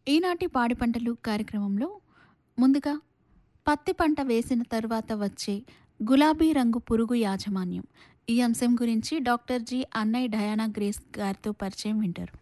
ఈనాటి పాడి పంటలు కార్యక్రమంలో ముందుగా పత్తి పంట వేసిన తర్వాత వచ్చే గులాబీ రంగు పురుగు యాజమాన్యం ఈ అంశం గురించి doctor G Annayya Diana Grace గారితో పరిచయం వింటారు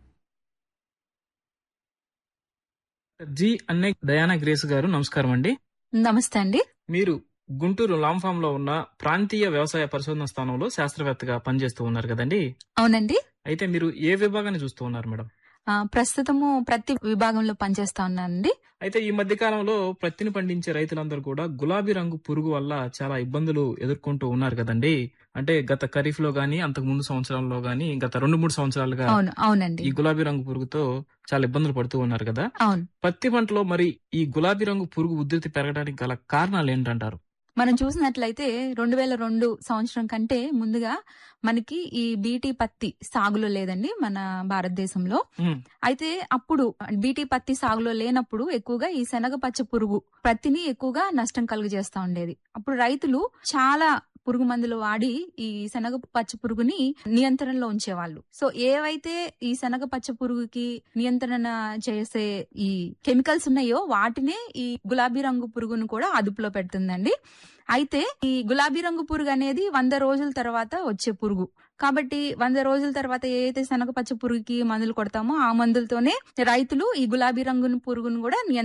జి అన్నే దయానా గ్రేస్ గారు నమస్కారం అండి నమస్తే అండి మీరు గుంటూరు లాంఫామ్ లో ఉన్న ప్రాంతీయ వ్యవసాయ పరిశోధన స్థానంలో శాస్త్రవేత్తగా పనిచేస్తూ ఉన్నారు కదండి అవునండి అయితే మీరు ఏ విభాగాన్ని చూస్తూ ఉన్నారు మేడం ఆ, ప్రస్తుతము ప్రతి విభాగంలో పనిచేస్తా ఉన్నానండి అయితే ఈ మధ్య కాలంలో పత్తిని పండించే రైతులందరూ కూడా గులాబీ రంగు పురుగు వల్ల చాలా ఇబ్బందులు ఎదుర్కొంటూ ఉన్నారు కదండి అంటే గత ఖరీఫ్ లో గానీ అంతకు ముందు సంవత్సరాల్లో గానీ గత రెండు మూడు సంవత్సరాలుగా అవును అవునండి ఈ గులాబీ రంగు పురుగుతో చాలా ఇబ్బందులు పడుతూ ఉన్నారు కదా అవును పత్తి పంటలో మరి ఈ గులాబీ రంగు పురుగు ఉధృతి పెరగడానికి గల కారణాలు ఏంటంటారు మనం చూసినట్లయితే రెండు వేల రెండు సంవత్సరం కంటే ముందుగా మనకి ఈ బీటీ పత్తి సాగులో లేదండి మన భారతదేశంలో ఉమ్, అయితే అప్పుడు బీటీ పత్తి సాగులో లేనప్పుడు ఎక్కువగా ఈ శనగ పచ్చ పురుగు పత్తిని ఎక్కువగా నష్టం కలుగజేస్తా ఉండేది అప్పుడు రైతులు చాలా పురుగు మందులు వాడి ఈ శనగ పచ్చ పురుగుని నియంత్రణలో ఉంచేవాళ్ళు సో ఏవైతే ఈ శనగ పచ్చ పురుగుకి నియంత్రణ చేసే ఈ కెమికల్స్ ఉన్నాయో వాటినే ఈ గులాబీ రంగు పురుగును కూడా అదుపులో పెడుతుందండి అయితే ఈ గులాబీ రంగు పురుగు అనేది వంద రోజుల తర్వాత వచ్చే పురుగు కాబట్టి వంద రోజుల తర్వాత ఏ అయితే శనగ పచ్చ పురుగుకి మందులు కొడతామో ఆ మందులతోనే రైతులు ఈ గులాబీ రంగును పురుగును కూడా నియంత్రణ